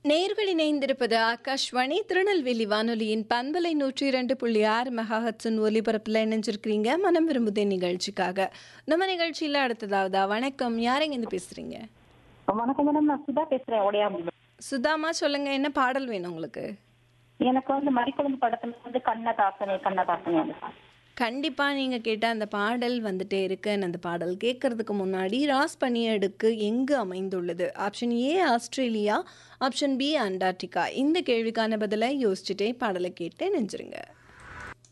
நேர்கள் இணைந்திருப்பது ஆகாஷ்வாணி திருநெல்வேலி வானொலியின் பண்பலை நூற்றி இரண்டு புள்ளி ஆறு மெகாஹட்ஸின் ஒலிபரப்பில் இணைஞ்சிருக்கிறீங்க மனம் விரும்புதே நிகழ்ச்சிக்காக நம்ம நிகழ்ச்சியில் அடுத்ததாவதா வணக்கம் யாரெங்க இருந்து பேசுறீங்க வணக்கம் மேடம் நான் சுதா பேசுறேன் உடையாம்பு சுதாமா சொல்லுங்க என்ன பாடல் வேணும் உங்களுக்கு எனக்கு வந்து மறிக்குழம்பு படத்துல வந்து கண்ணதாசனே கண்ணதாசனே அந்த song. கண்டிப்பா நீங்க கேட்ட அந்த பாடல் வந்துட்டே இருக்கு அந்த பாடல் கேட்கறதுக்கு முன்னாடி ராஸ் பனியடுக்கு எங்கு அமைந்துள்ளது option A Australia option B Antarctica இந்த கேள்விக்கான பதிலை யோசிச்சுட்டே பாடலை கேட்டு நெஞ்சிருங்க